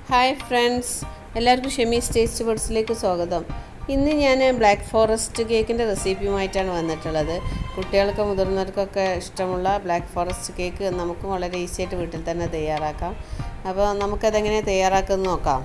hi friends എല്ലാവർക്കും ഷെമീസ് taste ബഡ്സിലേക്ക് സ്വാഗതം ഇന്ന് ഞാൻ ബ്ലാക്ക് ഫോറസ്റ്റ് കേക്കിൻ്റെ റെസിപ്പിയുമായിട്ടാണ് വന്നിട്ടുള്ളത് കുട്ടികൾക്ക് മുതിർന്നവർക്കൊക്കെ ഇഷ്ടമുള്ള ബ്ലാക്ക് ഫോറസ്റ്റ് കേക്ക് നമുക്ക് വളരെ ഈസി ആയിട്ട് വീട്ടിൽ തന്നെ തയ്യാറാക്കാം അപ്പോൾ നമുക്കതെങ്ങനെ തയ്യാറാക്കുന്നത് നോക്കാം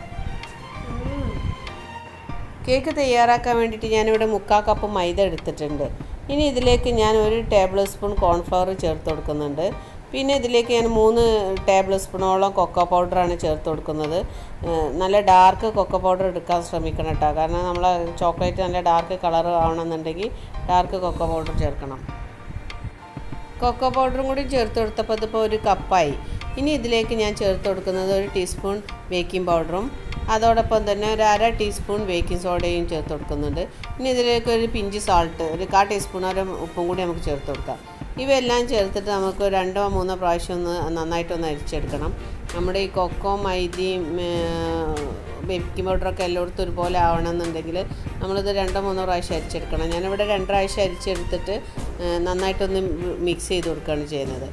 കേക്ക് തയ്യാറാക്കാൻ വേണ്ടിയിട്ട് ഞാനിവിടെ മുക്കാൽ കപ്പ് മൈദ എടുത്തിട്ടുണ്ട് ഇനി ഇതിലേക്ക് ഞാൻ ഒരു ടേബിൾ സ്പൂൺ കോൺഫ്ലവർ ചേർത്ത് കൊടുക്കുന്നുണ്ട് പിന്നെ ഇതിലേക്ക് ഞാൻ മൂന്ന് ടേബിൾ സ്പൂണോളം കൊക്കോ പൗഡറാണ് ചേർത്ത് കൊടുക്കുന്നത് ഏഹ് നല്ല ഡാർക്ക് കൊക്കോ പൗഡർ എടുക്കാൻ ശ്രമിക്കണം കേട്ടോ കാരണം നമ്മൾ ചോക്ലേറ്റ് നല്ല ഡാർക്ക് കളർ ആവണമെന്നുണ്ടെങ്കിൽ ഡാർക്ക് കൊക്കോ പൗഡർ ചേർക്കണം കൊക്കോ പൗഡറും കൂടി ചേർത്ത് കൊടുത്തപ്പോൾ ഇതിപ്പോൾ ഒരു കപ്പായി ഇനി ഇതിലേക്ക് ഞാൻ ചേർത്ത് കൊടുക്കുന്നത് ഒരു ടീസ്പൂൺ ബേക്കിംഗ് പൗഡറും അതോടൊപ്പം തന്നെ ഒരു അര ടീസ്പൂൺ ബേക്കിംഗ് സോഡയും ചേർത്ത് കൊടുക്കുന്നുണ്ട് ഇനി ഇതിലേക്ക് ഒരു പിഞ്ച് സാൾട്ട് ഒരു കാ ടീസ്പൂൺ ഒരു ഉപ്പും കൂടി നമുക്ക് ചേർത്ത് കൊടുക്കാം ഇവയെല്ലാം ചേർത്തിട്ട് നമുക്ക് രണ്ടോ മൂന്നോ പ്രാവശ്യം ഒന്ന് നന്നായിട്ടൊന്ന് അരിച്ചെടുക്കണം നമ്മുടെ ഈ കൊക്കോ മൈദയും ബേക്കിംഗ് പൗഡറൊക്കെ എല്ലായിടത്തും ഒരുപോലെ ആവണമെന്നുണ്ടെങ്കിൽ നമ്മളിത് രണ്ടോ മൂന്നോ പ്രാവശ്യം അരിച്ചെടുക്കണം ഞാനിവിടെ രണ്ട് പ്രാവശ്യം അരിച്ചെടുത്തിട്ട് ഏഹ് നന്നായിട്ടൊന്ന് മിക്സ് ചെയ്ത് കൊടുക്കുകയാണ് ചെയ്യുന്നത്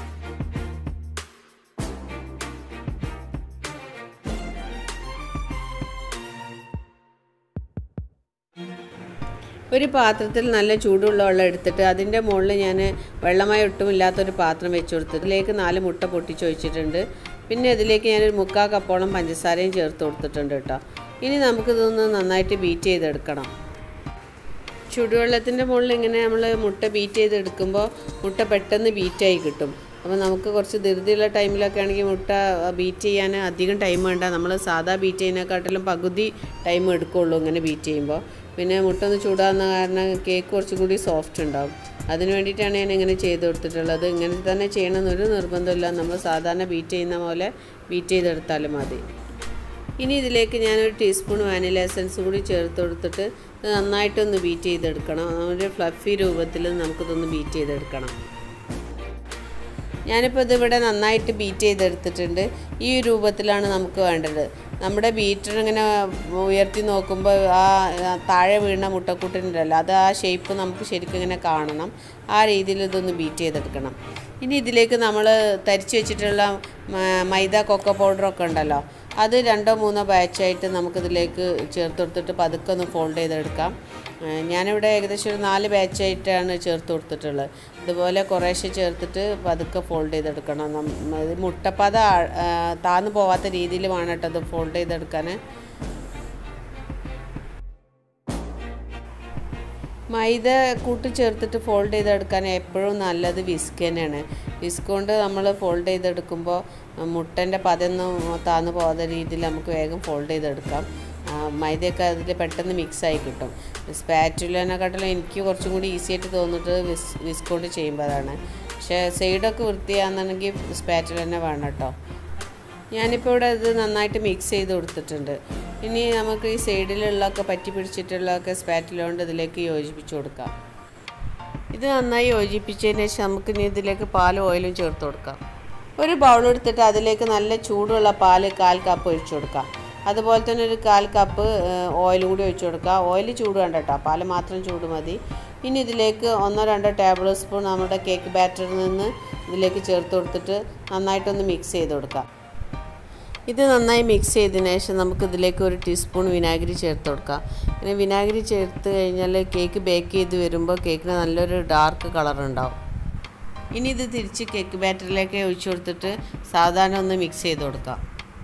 ഒരു പാത്രത്തിൽ നല്ല ചൂടുള്ള വെള്ളം എടുത്തിട്ട് അതിൻ്റെ മുകളിൽ ഞാൻ വെള്ളമായി ഒട്ടുമില്ലാത്തൊരു പാത്രം വെച്ച് കൊടുത്തു ഇതിലേക്ക് നാല് മുട്ട പൊട്ടിച്ച് ഒഴിച്ചിട്ടുണ്ട് പിന്നെ ഇതിലേക്ക് ഞാനൊരു മുക്കാൽ കപ്പോളം പഞ്ചസാരയും ചേർത്ത് കൊടുത്തിട്ടുണ്ട് കേട്ടോ ഇനി നമുക്കിതൊന്ന് നന്നായിട്ട് ബീറ്റ് ചെയ്തെടുക്കണം ചുടുവെള്ളത്തിൻ്റെ മുകളിൽ ഇങ്ങനെ നമ്മൾ മുട്ട ബീറ്റ് ചെയ്തെടുക്കുമ്പോൾ മുട്ട പെട്ടെന്ന് ബീറ്റായി കിട്ടും അപ്പോൾ നമുക്ക് കുറച്ച് ധൃതിയുള്ള ടൈമിലൊക്കെ ആണെങ്കിൽ മുട്ട ബീറ്റ് ചെയ്യാൻ അധികം ടൈം വേണ്ട നമ്മൾ സാധാ ബീറ്റ് ചെയ്യുന്നതിനെക്കാട്ടിലും പകുതി ടൈം എടുക്കുള്ളൂ ഇങ്ങനെ ബീറ്റ് ചെയ്യുമ്പോൾ പിന്നെ മുട്ട ഒന്ന് ചൂടാകുന്ന കാരണം കേക്ക് കുറച്ചും കൂടി സോഫ്റ്റ് ഉണ്ടാവും അതിന് വേണ്ടിയിട്ടാണ് ഞാൻ ഇങ്ങനെ ചെയ്ത് കൊടുത്തിട്ടുള്ളത് ഇങ്ങനെ തന്നെ ചെയ്യണമെന്നൊരു നിർബന്ധമില്ല നമ്മൾ സാധാരണ ബീറ്റ് ചെയ്യുന്ന പോലെ ബീറ്റ് ചെയ്തെടുത്താലും മതി ഇനി ഇതിലേക്ക് ഞാനൊരു ടീസ്പൂൺ വാനില എസൻസ് കൂടി ചേർത്ത് കൊടുത്തിട്ട് ഇത് നന്നായിട്ടൊന്ന് ബീറ്റ് ചെയ്തെടുക്കണം ഒരു ഫ്ലഫി രൂപത്തിൽ നമുക്കിതൊന്ന് ബീറ്റ് ചെയ്തെടുക്കണം ഞാനിപ്പോൾ ഇതിവിടെ നന്നായിട്ട് ബീറ്റ് ചെയ്തെടുത്തിട്ടുണ്ട് ഈ രൂപത്തിലാണ് നമുക്ക് വേണ്ടത് നമ്മുടെ ബീറ്റർ ഇങ്ങനെ ഉയർത്തി നോക്കുമ്പോൾ ആ താഴെ വീണ മുട്ടക്കൂട്ടിനുണ്ടല്ലോ അത് ആ ഷേപ്പ് നമുക്ക് ശരിക്കും ഇങ്ങനെ കാണണം ആ രീതിയിൽ ഇതൊന്ന് ബീറ്റ് ചെയ്തെടുക്കണം ഇനി ഇതിലേക്ക് നമ്മൾ തരിച്ച് വെച്ചിട്ടുള്ള മൈദ കൊക്കോ പൗഡറൊക്കെ ഉണ്ടല്ലോ അത് രണ്ടോ മൂന്നോ ബാച്ചായിട്ട് നമുക്കിതിലേക്ക് ചേർത്ത് കൊടുത്തിട്ട് പതുക്കെ ഒന്ന് ഫോൾഡ് ചെയ്തെടുക്കാം ഞാനിവിടെ ഏകദേശം ഒരു നാല് ബാച്ചായിട്ടാണ് ചേർത്ത് കൊടുത്തിട്ടുള്ളത് ഇതുപോലെ കുറേശ്ശെ ചേർത്തിട്ട് പതുക്കെ ഫോൾഡ് ചെയ്തെടുക്കണം ഇത് മുട്ടപ്പത താന്നു പോവാത്ത രീതിയിൽ വേണം കേട്ടോ അത് ഫോൾഡ് ചെയ്തെടുക്കാൻ മൈദ കൂട്ടി ചേർത്തിട്ട് ഫോൾഡ് ചെയ്തെടുക്കാൻ എപ്പോഴും നല്ലത് വിസ്ക് തന്നെയാണ് വിസ്ക് കൊണ്ട് നമ്മൾ ഫോൾഡ് ചെയ്തെടുക്കുമ്പോൾ മുട്ടൻ്റെ പതൊന്നും താന്നു പോകാത്ത രീതിയിൽ നമുക്ക് വേഗം ഫോൾഡ് ചെയ്തെടുക്കാം മൈദയൊക്കെ അതിൽ പെട്ടെന്ന് മിക്സായി കിട്ടും സ്പാറ്റുലനെക്കാട്ടിലും എനിക്ക് കുറച്ചും കൂടി ഈസി ആയിട്ട് തോന്നിട്ട് വിസ് വിസ്ക് കൊണ്ട് ചെയ്യുമ്പോൾ അതാണ് പക്ഷേ സൈഡൊക്കെ വൃത്തിയാണെന്നുണ്ടെങ്കിൽ സ്പാറ്റുല തന്നെ വേണം കേട്ടോ ഞാനിപ്പോൾ ഇവിടെ ഇത് നന്നായിട്ട് മിക്സ് ചെയ്ത് കൊടുത്തിട്ടുണ്ട് ഇനി നമുക്ക് ഈ സൈഡിലുള്ളതൊക്കെ പറ്റി പിടിച്ചിട്ടുള്ളതൊക്കെ സ്പാറ്റിലുകൊണ്ട് ഇതിലേക്ക് യോജിപ്പിച്ച് കൊടുക്കാം ഇത് നന്നായി യോജിപ്പിച്ചതിന് ശേഷം നമുക്ക് ഇനി ഇതിലേക്ക് പാലും ഓയിലും ചേർത്ത് കൊടുക്കാം ഒരു ബൗൾ എടുത്തിട്ട് അതിലേക്ക് നല്ല ചൂടുള്ള പാല് കാൽ കപ്പ് ഒഴിച്ചു കൊടുക്കാം അതുപോലെ തന്നെ ഒരു കാൽ കപ്പ് ഓയിൽ കൂടി ഒഴിച്ചു കൊടുക്കുക ഓയിൽ ചൂട് വേണ്ട കേട്ടോ പാല് മാത്രം ചൂട് മതി ഇനി ഇതിലേക്ക് ഒന്നോ രണ്ടോ ടേബിൾ സ്പൂൺ നമ്മുടെ കേക്ക് ബാറ്ററിൽ നിന്ന് ഇതിലേക്ക് ചേർത്ത് കൊടുത്തിട്ട് നന്നായിട്ടൊന്ന് മിക്സ് ചെയ്ത് കൊടുക്കാം ഇത് നന്നായി മിക്സ് ചെയ്തതിന് ശേഷം നമുക്ക് ഇതിലേക്ക് ഒരു ടീസ്പൂൺ വിനാഗിരി ചേർത്ത് കൊടുക്കാം പിന്നെ വിനാഗിരി ചേർത്ത് കഴിഞ്ഞാൽ കേക്ക് ബേക്ക് ചെയ്ത് വരുമ്പോൾ കേക്കിന് നല്ലൊരു ഡാർക്ക് കളർ ഉണ്ടാവും ഇനി ഇത് തിരിച്ച് കേക്ക് ബാറ്ററിലേക്ക് ഒഴിച്ചു കൊടുത്തിട്ട് സാധാരണ ഒന്ന് മിക്സ് ചെയ്ത് കൊടുക്കാം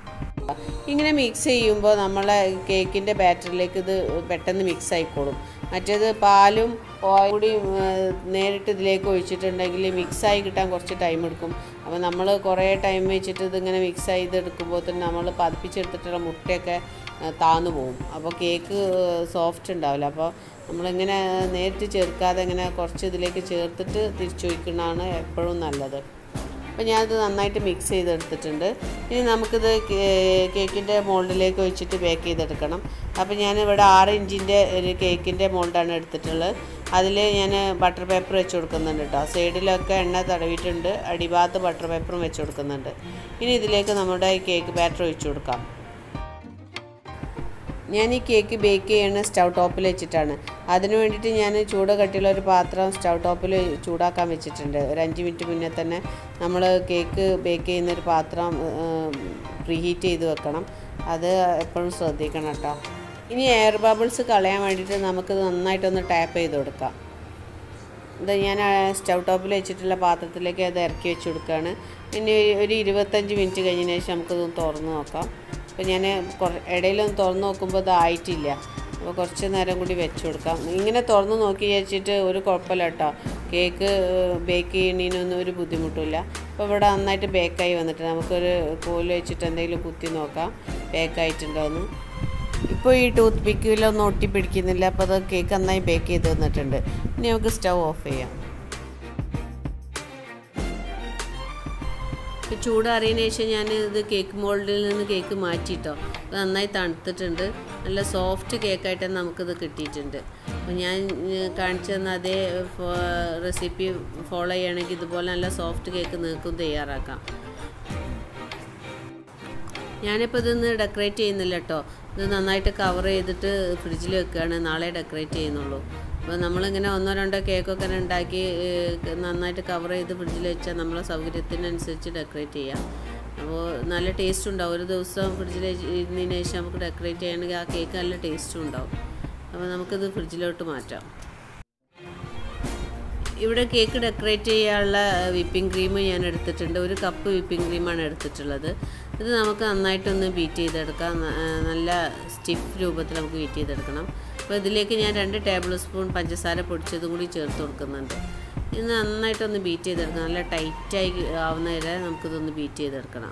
ഇങ്ങനെ മിക്സ് ചെയ്യുമ്പോൾ നമ്മളെ കേക്കിൻ്റെ ബാറ്ററിലേക്ക് ഇത് പെട്ടെന്ന് മിക്സ് ആയിക്കോളും മറ്റേത് പാലും ഓയിൽ കൂടി നേരിട്ട് ഇതിലേക്ക് ഒഴിച്ചിട്ടുണ്ടെങ്കിൽ മിക്സായി കിട്ടാൻ കുറച്ച് ടൈം എടുക്കും അപ്പോൾ നമ്മൾ കുറേ ടൈം വെച്ചിട്ട് ഇതിങ്ങനെ മിക്സ് ചെയ്തെടുക്കുമ്പോൾ തന്നെ നമ്മൾ പതിപ്പിച്ചെടുത്തിട്ടുള്ള മുട്ടയൊക്കെ താന്നു പോകും അപ്പോൾ കേക്ക് സോഫ്റ്റ് ഉണ്ടാവില്ല അപ്പോൾ നമ്മളിങ്ങനെ നേരിട്ട് ചേർക്കാതെ ഇങ്ങനെ കുറച്ച് ഇതിലേക്ക് ചേർത്തിട്ട് തിരിച്ചൊഴിക്കുന്നതാണ് എപ്പോഴും നല്ലത് അപ്പോൾ ഞാനത് നന്നായിട്ട് മിക്സ് ചെയ്തെടുത്തിട്ടുണ്ട് ഇനി നമുക്കിത് കേക്കിൻ്റെ മോൾഡിലേക്ക് ഒഴിച്ചിട്ട് ബേക്ക് ചെയ്തെടുക്കണം അപ്പോൾ ഞാനിവിടെ ആറ് ഇഞ്ചിൻ്റെ ഒരു കേക്കിൻ്റെ മോൾഡാണ് എടുത്തിട്ടുള്ളത് അതിൽ ഞാൻ ബട്ടർ പേപ്പർ വെച്ച് കൊടുക്കുന്നുണ്ട് കേട്ടോ സൈഡിലൊക്കെ എണ്ണ തടവിയിട്ടുണ്ട് അടിഭാഗത്ത് ബട്ടർ പേപ്പറും വെച്ച് കൊടുക്കുന്നുണ്ട് ഇനി ഇതിലേക്ക് നമ്മുടെ ഈ കേക്ക് ബാറ്റർ ഒഴിച്ചു കൊടുക്കാം ഞാൻ ഈ കേക്ക് ബേക്ക് ചെയ്യണ സ്റ്റൗ ടോപ്പിൽ വെച്ചിട്ടാണ് അതിന് വേണ്ടിയിട്ട് ഞാൻ ചൂട് കട്ടിയുള്ള ഒരു പാത്രം സ്റ്റൗ ടോപ്പിൽ ചൂടാക്കാൻ വെച്ചിട്ടുണ്ട് ഒരു അഞ്ച് മിനിറ്റ് മുന്നേ തന്നെ നമ്മൾ കേക്ക് ബേക്ക് ചെയ്യുന്ന ഒരു പാത്രം പ്രീഹീറ്റ് ചെയ്ത് വെക്കണം അത് എപ്പോഴും ശ്രദ്ധിക്കണം കേട്ടോ ഇനി എയർ ബബിൾസ് കളയാൻ വേണ്ടിയിട്ട് നമുക്ക് നന്നായിട്ടൊന്ന് ടാപ്പ് ചെയ്ത് കൊടുക്കാം ഇത് ഞാൻ സ്റ്റൗ ടോപ്പിൽ വെച്ചിട്ടുള്ള പാത്രത്തിലേക്ക് അത് ഇറക്കി വെച്ച് കൊടുക്കുകയാണ് പിന്നെ ഒരു ഇരുപത്തഞ്ച് മിനിറ്റ് കഴിഞ്ഞതിന് ശേഷം നമുക്കിതൊന്ന് തുറന്ന് നോക്കാം അപ്പോൾ ഞാൻ കുറ ഇടയിലൊന്ന് തുറന്ന് നോക്കുമ്പോൾ ഇത് ആയിട്ടില്ല അപ്പോൾ കുറച്ച് നേരം കൂടി വെച്ച് കൊടുക്കാം ഇങ്ങനെ തുറന്ന് നോക്കി വെച്ചിട്ട് ഒരു കുഴപ്പമില്ല കേട്ടോ കേക്ക് ബേക്ക് ചെയ്യണതിനൊന്നും ഒരു ബുദ്ധിമുട്ടില്ല അപ്പോൾ ഇവിടെ നന്നായിട്ട് ബേക്കായി വന്നിട്ട് നമുക്കൊരു കോല് വെച്ചിട്ട് എന്തെങ്കിലും കുത്തി നോക്കാം ബേക്കായിട്ടുണ്ടോ എന്ന് ഇപ്പോൾ ഈ ടൂത്ത് പിക്കിലൊന്നും ഒട്ടിപ്പിടിക്കുന്നില്ല അപ്പോൾ അത് കേക്ക് നന്നായി ബേക്ക് ചെയ്ത് തന്നിട്ടുണ്ട് ഇനി നമുക്ക് സ്റ്റൗ ഓഫ് ചെയ്യാം ഇപ്പോൾ ചൂടാറിയതിന് ശേഷം ഞാൻ ഇത് കേക്ക് മോൾഡിൽ നിന്ന് കേക്ക് മാറ്റിയിട്ടോ അത് നന്നായി തണുത്തിട്ടുണ്ട് നല്ല സോഫ്റ്റ് കേക്കായിട്ട് തന്നെ നമുക്കിത് കിട്ടിയിട്ടുണ്ട് അപ്പോൾ ഞാൻ ഏഹ്, കാണിച്ചു തന്ന അതേ റെസിപ്പി ഫോളോ ചെയ്യുകയാണെങ്കിൽ ഇതുപോലെ നല്ല സോഫ്റ്റ് കേക്ക് നിങ്ങൾക്കും തയ്യാറാക്കാം ഞാനിപ്പോൾ ഇതൊന്ന് ഡെക്കറേറ്റ് ചെയ്യുന്നില്ല കേട്ടോ ഇത് നന്നായിട്ട് കവർ ചെയ്തിട്ട് ഫ്രിഡ്ജിൽ വെക്കുകയാണ് നാളെ ഡെക്കറേറ്റ് ചെയ്യുന്നുള്ളൂ അപ്പോൾ നമ്മളിങ്ങനെ ഒന്നോ രണ്ടോ കേക്കൊക്കെ ഉണ്ടാക്കി ഏഹ്, നന്നായിട്ട് കവർ ചെയ്ത് ഫ്രിഡ്ജിൽ വെച്ചാൽ നമ്മളെ സൗകര്യത്തിനനുസരിച്ച് ഡെക്കറേറ്റ് ചെയ്യാം അപ്പോൾ നല്ല ടേസ്റ്റ് ഉണ്ടാവും ഒരു ദിവസം ഫ്രിഡ്ജിൽ ഇരുന്നതിന് ശേഷം നമുക്ക് ഡെക്കറേറ്റ് ചെയ്യണമെങ്കിൽ ആ കേക്ക് നല്ല ടേസ്റ്റും ഉണ്ടാവും അപ്പോൾ നമുക്കിത് ഫ്രിഡ്ജിലോട്ട് മാറ്റാം ഇവിടെ കേക്ക് ഡെക്കറേറ്റ് ചെയ്യാനുള്ള വിപ്പിംഗ് ക്രീം ഞാൻ എടുത്തിട്ടുണ്ട് ഒരു കപ്പ് വിപ്പിംഗ് ക്രീമാണ് എടുത്തിട്ടുള്ളത് ഇത് നമുക്ക് നന്നായിട്ടൊന്ന് ബീറ്റ് ചെയ്തെടുക്കാം ന- ആ, നല്ല സ്റ്റിഫ് രൂപത്തിൽ നമുക്ക് ബീറ്റ് ചെയ്തെടുക്കണം അപ്പോൾ ഇതിലേക്ക് ഞാൻ രണ്ട് ടേബിൾ സ്പൂൺ പഞ്ചസാര പൊടിച്ചതും കൂടി ചേർത്ത് കൊടുക്കുന്നുണ്ട് ഇത് നന്നായിട്ടൊന്ന് ബീറ്റ് ചെയ്തെടുക്കണം നല്ല ടൈറ്റായി ആവുന്ന വരെ നമുക്കിതൊന്ന് ബീറ്റ് ചെയ്തെടുക്കണം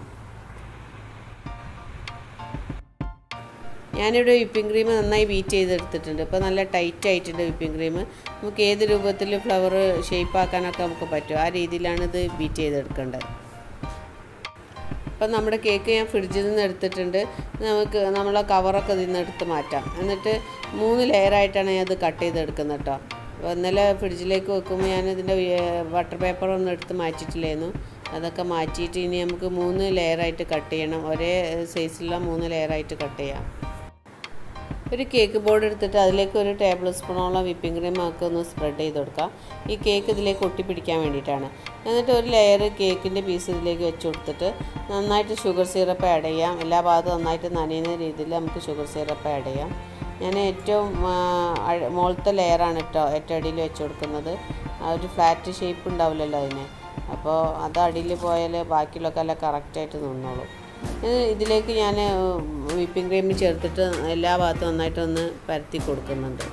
ഞാനിവിടെ വിപ്പിംഗ് ക്രീം നന്നായി ബീറ്റ് ചെയ്തെടുത്തിട്ടുണ്ട് ഇപ്പോൾ നല്ല ടൈറ്റ് ആയിട്ടുണ്ട് വിപ്പിംഗ് ക്രീം നമുക്ക് ഏത് രൂപത്തിൽ ഫ്ലവർ ഷേപ്പ് ആക്കാനൊക്കെ നമുക്ക് പറ്റും ആ രീതിയിലാണ് ഇത് ബീറ്റ് ചെയ്തെടുക്കേണ്ടത് അപ്പം നമ്മുടെ കേക്ക് ഞാൻ ഫ്രിഡ്ജിൽ നിന്ന് എടുത്തിട്ടുണ്ട് നമുക്ക് നമ്മളെ കവറൊക്കെ ഇതിൽ നിന്ന് എടുത്ത് മാറ്റാം എന്നിട്ട് മൂന്ന് ലെയറായിട്ടാണ് ഞാൻ ഇത് കട്ട് ചെയ്തെടുക്കുന്നത് കേട്ടോ അപ്പോൾ ഇന്നലെ ഫ്രിഡ്ജിലേക്ക് വെക്കുമ്പോൾ ഞാൻ ഇതിൻ്റെ ബട്ടർ പേപ്പർ ഒന്നും എടുത്ത് മാറ്റിയിട്ടില്ലായിരുന്നു അതൊക്കെ മാറ്റിയിട്ട് ഇനി നമുക്ക് മൂന്ന് ലെയറായിട്ട് കട്ട് ചെയ്യണം ഒരേ സൈസിലുള്ള മൂന്ന് ലെയറായിട്ട് കട്ട് ചെയ്യാം ഒരു കേക്ക് ബോർഡ് എടുത്തിട്ട് അതിലേക്ക് ഒരു ടേബിൾ സ്പൂണോളം വിപ്പിംഗ് ക്രീം ഒക്കെ ഒന്ന് സ്പ്രെഡ് ചെയ്ത് കൊടുക്കാം ഈ കേക്ക് ഇതിലേക്ക് ഒട്ടിപ്പിടിക്കാൻ വേണ്ടിയിട്ടാണ് എന്നിട്ട് ഒരു ലെയർ കേക്കിൻ്റെ പീസ് ഇതിലേക്ക് വെച്ച് കൊടുത്തിട്ട് നന്നായിട്ട് ഷുഗർ സിറപ്പ് ആഡ് ചെയ്യാം എല്ലാ ഭാഗത്തും നന്നായിട്ട് നനയുന്ന രീതിയിൽ നമുക്ക് ഷുഗർ സിറപ്പ് ആഡ് ചെയ്യാം ഞാൻ ഏറ്റവും ആ, അഴ- മുകളിലത്തെ ലെയറാണ് കേട്ടോ ഏറ്റവും അടിയിൽ വെച്ച് കൊടുക്കുന്നത് ആ ഒരു ഫ്ലാറ്റ് ഷേപ്പ് ഉണ്ടാവില്ലല്ലോ അതിന് അപ്പോൾ അത് അടിയിൽ പോയാൽ ബാക്കിയുള്ളതൊക്കെ എല്ലാം കറക്റ്റായിട്ട് നിന്നോളും ഇത് ഇതിലേക്ക് ഞാൻ വിപ്പിംഗ് ക്രീം ചേർത്തിട്ട് എല്ലാ ഭാഗത്തും നന്നായിട്ടൊന്ന് പരത്തി കൊടുക്കുന്നുണ്ട്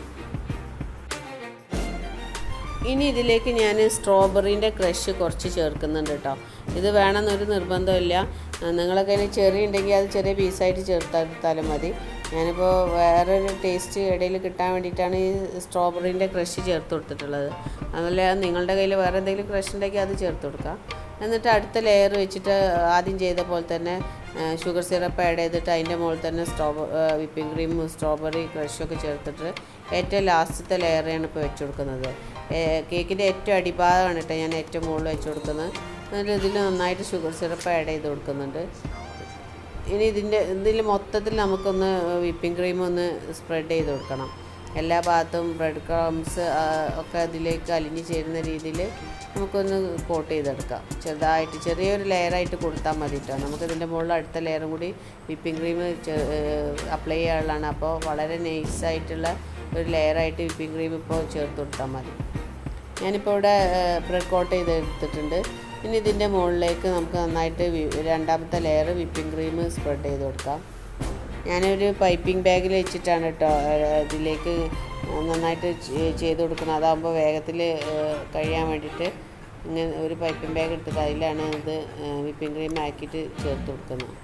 ഇനി ഇതിലേക്ക് ഞാൻ സ്ട്രോബെറീൻ്റെ ക്രഷ് കുറച്ച് ചേർക്കുന്നുണ്ട് കേട്ടോ ഇത് വേണമെന്നൊരു നിർബന്ധമില്ല നിങ്ങളെ കയ്യിൽ ചെറിയ ഉണ്ടെങ്കിൽ അത് ചെറിയ പീസായിട്ട് ചേർത്തെടുത്താലും മതി ഞാനിപ്പോൾ വേറൊരു ടേസ്റ്റ് ഇടയിൽ കിട്ടാൻ വേണ്ടിയിട്ടാണ് ഈ സ്ട്രോബെറീൻ്റെ ക്രഷ് ചേർത്ത് കൊടുത്തിട്ടുള്ളത് അതുപോലെ നിങ്ങളുടെ കയ്യിൽ വേറെ എന്തെങ്കിലും ക്രഷ് ഉണ്ടെങ്കിൽ അത് ചേർത്ത് കൊടുക്കാം എന്നിട്ട് അടുത്ത ലെയർ വെച്ചിട്ട് ആദ്യം ചെയ്ത പോലെ തന്നെ ഷുഗർ സിറപ്പ് ആഡ് ചെയ്തിട്ട് അതിൻ്റെ മുകളിൽ തന്നെ സ്ട്രോബ വിപ്പിംഗ് ക്രീം സ്ട്രോബെറി ക്രഷൊക്കെ ചേർത്തിട്ട് ഏറ്റവും ലാസ്റ്റത്തെ ലെയറാണ് ഇപ്പോൾ വെച്ച് കൊടുക്കുന്നത് കേക്കിൻ്റെ ഏറ്റവും അടിഭാഗമാണ് കേട്ടോ ഞാൻ ഏറ്റവും മുകളിൽ വെച്ച് കൊടുക്കുന്നത് എന്നിട്ട് ഇതിൽ നന്നായിട്ട് ഷുഗർ സിറപ്പ് ആഡ് ചെയ്ത് കൊടുക്കുന്നുണ്ട് ഇനി ഇതിൻ്റെ ഇതിൽ മൊത്തത്തിൽ നമുക്കൊന്ന് വിപ്പിംഗ് ക്രീം ഒന്ന് സ്പ്രെഡ് ചെയ്ത് കൊടുക്കണം എല്ലാ ഭാഗത്തും ബ്രെഡ് ക്രംസ് ഒക്കെ അതിലേക്ക് അലിഞ്ഞ് ചേരുന്ന രീതിയിൽ നമുക്കൊന്ന് കോട്ട് ചെയ്തെടുക്കാം ചെറുതായിട്ട് ചെറിയൊരു ലെയറായിട്ട് കൊടുത്താൽ മതി കേട്ടോ നമുക്കിതിൻ്റെ മുകളിൽ അടുത്ത ലെയറും കൂടി വിപ്പിംഗ് ക്രീം അപ്ലൈ ചെയ്യാനുള്ളതാണ് അപ്പോൾ വളരെ നൈസായിട്ടുള്ള ഒരു ലെയറായിട്ട് വിപ്പിംഗ് ക്രീം ഇപ്പോൾ ചേർത്ത് കൊടുത്താൽ മതി ഞാനിപ്പോൾ ഇവിടെ ബ്രെഡ് കോട്ട് ചെയ്ത് എടുത്തിട്ടുണ്ട് ഇനി ഇതിൻ്റെ മുകളിലേക്ക് നമുക്ക് നന്നായിട്ട് വി- രണ്ടാമത്തെ ലെയർ വിപ്പിംഗ് ക്രീം സ്പ്രെഡ് ചെയ്ത് കൊടുക്കാം ഞാനൊരു പൈപ്പിംഗ് ബാഗിൽ വെച്ചിട്ടാണ് കേട്ടോ ഇതിലേക്ക് നന്നായിട്ട് ചെ- ചെയ്ത് കൊടുക്കുന്നത് അതാകുമ്പോൾ വേഗത്തിൽ കഴിയാൻ വേണ്ടിയിട്ട് ഇങ്ങനെ ഒരു പൈപ്പിംഗ് ബാഗ് എടുത്തിട്ട് അതിലാണ് ഇത് വിപ്പിംഗ് ക്രീം ആക്കിയിട്ട് ചേർത്ത് കൊടുക്കുന്നത്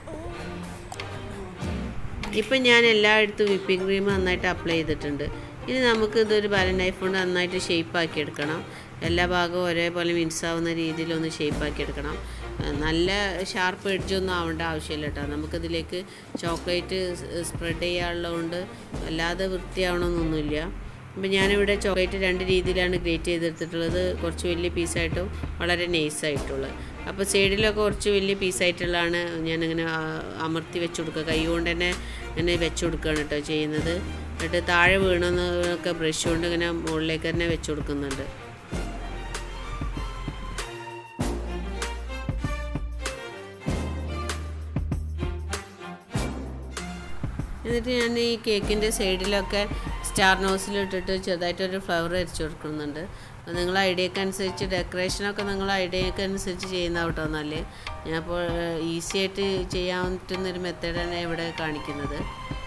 ഇപ്പം ഞാൻ എല്ലായിടത്തും വിപ്പിംഗ് ക്രീം നന്നായിട്ട് അപ്ലൈ ചെയ്തിട്ടുണ്ട് ഇനി നമുക്ക് ഇതൊരു ബാലൻ നൈഫ് കൊണ്ട് നന്നായിട്ട് ഷേപ്പ് ആക്കി എടുക്കണം എല്ലാ ഭാഗവും ഒരേപോലെ മിൻസാവുന്ന രീതിയിലൊന്ന് ഷേപ്പ് ആക്കി എടുക്കണം ഏഹ് നല്ല ഷാർപ്പ് എഡ്ജൊന്നും ആവേണ്ട ആവശ്യമില്ല കേട്ടോ നമുക്കിതിലേക്ക് ചോക്ലേറ്റ് സ്പ്രെഡ് ചെയ്യാനുള്ളതുകൊണ്ട് വല്ലാതെ വൃത്തിയാവണമെന്നൊന്നുമില്ല അപ്പോൾ ഞാനിവിടെ ചോക്ലേറ്റ് രണ്ട് രീതിയിലാണ് ഗ്രേറ്റ് ചെയ്തെടുത്തിട്ടുള്ളത് കുറച്ച് വലിയ പീസായിട്ടും വളരെ നൈസായിട്ടുള്ളത് അപ്പോൾ സൈഡിലൊക്കെ കുറച്ച് വലിയ പീസായിട്ടുള്ളതാണ് ഞാനിങ്ങനെ ആ, അമർത്തി വെച്ച് കൊടുക്കുക കൈ കൊണ്ട് തന്നെ ഇങ്ങനെ വെച്ച് കൊടുക്കുകയാണ് കേട്ടോ ചെയ്യുന്നത് എന്നിട്ട് താഴെ വീണമെന്നൊക്കെ ബ്രഷ് കൊണ്ട് ഇങ്ങനെ മുകളിലേക്ക് തന്നെ വെച്ച് കൊടുക്കുന്നുണ്ട് എന്നിട്ട് ഞാൻ ഈ കേക്കിൻ്റെ സൈഡിലൊക്കെ സ്റ്റാർ നോസിലിട്ടിട്ട് ചെറുതായിട്ടൊരു ഫ്ലവർ അരിച്ചു കൊടുക്കുന്നുണ്ട് അപ്പോൾ നിങ്ങൾ ഐഡിയക്ക് അനുസരിച്ച് ഡെക്കറേഷനൊക്കെ നിങ്ങൾ ഐഡിയക്ക് അനുസരിച്ച് ചെയ്യുന്ന കേട്ടോ നല്ല ഞാൻ അപ്പോൾ ഈസി ആയിട്ട് ചെയ്യാൻ പറ്റുന്നൊരു മെത്തേഡാണ് ഇവിടെ കാണിക്കുന്നത്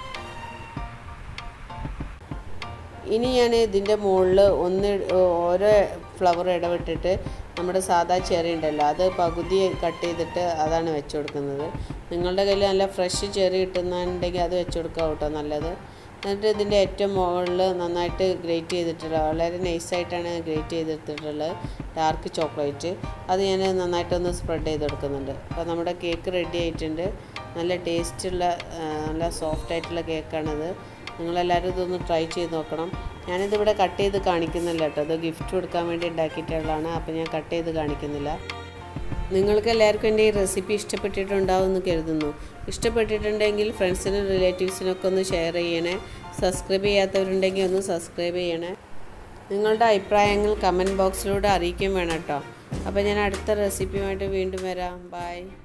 ഇനി ഞാൻ ഇതിൻ്റെ മുകളിൽ ഒന്ന് ഓരോ ഫ്ലവർ ഇടവിട്ടിട്ട് നമ്മുടെ സാധാ ചെറി ഉണ്ടല്ലോ അത് പകുതി കട്ട് ചെയ്തിട്ട് അതാണ് വെച്ച് കൊടുക്കുന്നത് നിങ്ങളുടെ കയ്യിൽ നല്ല ഫ്രഷ് ചെറി കിട്ടുന്നുണ്ടെങ്കിൽ അത് വെച്ച് കൊടുക്കാം കേട്ടോ നല്ലത് എന്നിട്ട് ഇതിൻ്റെ ഏറ്റവും മുകളിൽ നന്നായിട്ട് ഗ്രേറ്റ് ചെയ്തിട്ടുള്ള വളരെ നൈസായിട്ടാണ് ഗ്രേറ്റ് ചെയ്തെടുത്തിട്ടുള്ളത് ഡാർക്ക് ചോക്ലേറ്റ് അത് ഞാൻ നന്നായിട്ടൊന്ന് സ്പ്രെഡ് ചെയ്ത് കൊടുക്കുന്നുണ്ട് അപ്പോൾ നമ്മുടെ കേക്ക് റെഡി ആയിട്ടുണ്ട് നല്ല ടേസ്റ്റുള്ള നല്ല സോഫ്റ്റ് ആയിട്ടുള്ള കേക്കാണിത് നിങ്ങളെല്ലാവരും ഇതൊന്ന് ട്രൈ ചെയ്ത് നോക്കണം ഞാനിതിവിടെ കട്ട് ചെയ്ത് കാണിക്കുന്നില്ല കേട്ടോ ഇത് ഗിഫ്റ്റ് കൊടുക്കാൻ വേണ്ടി ഉണ്ടാക്കിയിട്ടുള്ളതാണ് അപ്പോൾ ഞാൻ കട്ട് ചെയ്ത് കാണിക്കുന്നില്ല നിങ്ങൾക്ക് എല്ലാവർക്കും എൻ്റെ ഈ റെസിപ്പി ഇഷ്ടപ്പെട്ടിട്ടുണ്ടാവുമെന്ന് കരുതുന്നു ഇഷ്ടപ്പെട്ടിട്ടുണ്ടെങ്കിൽ ഫ്രണ്ട്സിനും റിലേറ്റീവ്സിനൊക്കെ ഒന്ന് ഷെയർ ചെയ്യണേ സബ്സ്ക്രൈബ് ചെയ്യാത്തവരുണ്ടെങ്കിൽ ഒന്ന് സബ്സ്ക്രൈബ് ചെയ്യണേ നിങ്ങളുടെ അഭിപ്രായങ്ങൾ കമൻറ്റ് ബോക്സിലൂടെ അറിയിക്കുകയും വേണം കേട്ടോ അപ്പോൾ ഞാൻ അടുത്ത റെസിപ്പിയുമായിട്ട് വീണ്ടും വരാം ബൈ